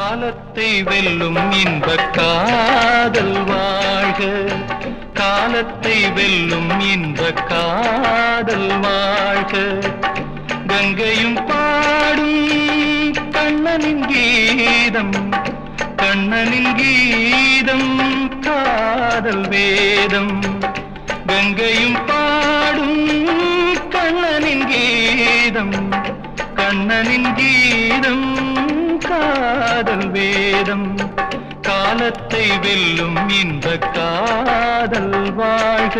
காலத்தை வெல்லும் இன்ப காதல் வாழ்க காலத்தை வெல்லும் இன்ப காதல் வாழ்க கங்கையும் பாடும் கண்ணனின் கீதம் கண்ணனின் கீதம் காதல் வேதம் கங்கையும் பாடும் கண்ணனின் கீதம் கண்ணனின் கீதம் காதல் வேதம் காலத்தை வெல்லும் இந்த காதல் வாழ்க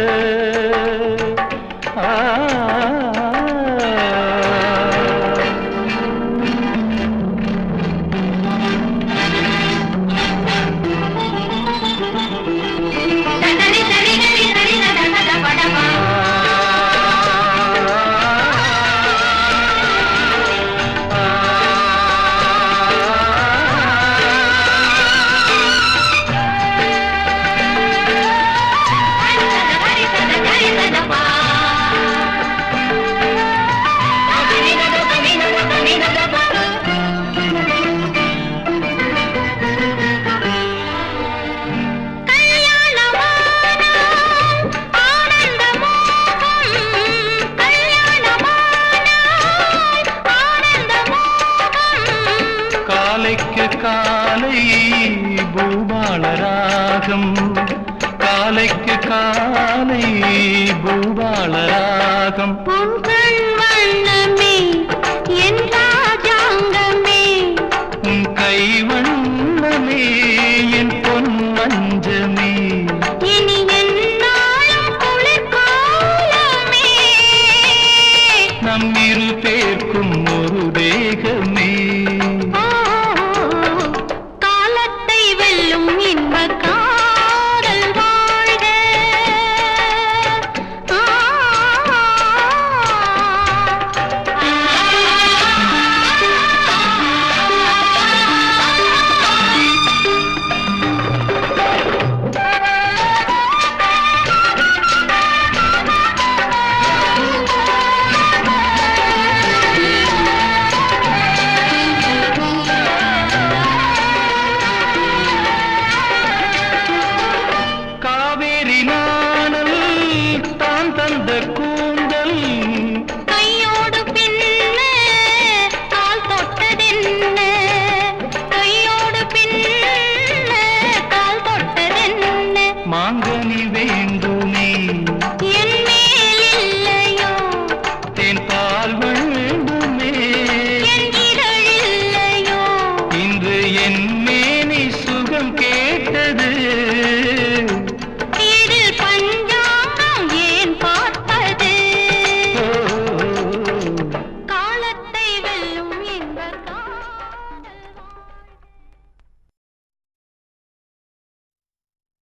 ஆ தனி தனி தனி தனி தன படமா ஹரி தன ஹரி தன பா தனி தன தனி தன தனி தன பா கல்யாணமானால் ஆனந்த மோகம் கல்யாணமானால் ஆனந்த மோகம் காலைக்கு காலை பூபால ராகம் காலைக்கு காலை பூபால ராகம் உன் கண் வண்ணமே என் ராஜாங்கமே உன் கை வண்ணமே என் பொன் மஞ்சமே இனி என்னாலும் குளிர்காலமே நம் இரு பேர்க்கும் ஒரு தேகமே ஓ, காலத்தை வெல்லும் இன்ப காதல் வாழ்க காவேரி நாணல் தான் தந்த கூந்தல் கையோடு பின்ன கால் தொட்டதென்ன கையோடு பின்ன கால் தொட்டதென்ன மாங்கனி வேண்டுமே என் மேல் இல்லையோ தேன் பால் வேண்டுமே என் இதழ் இல்லையோ இன்று என் மேனி சுகம் கே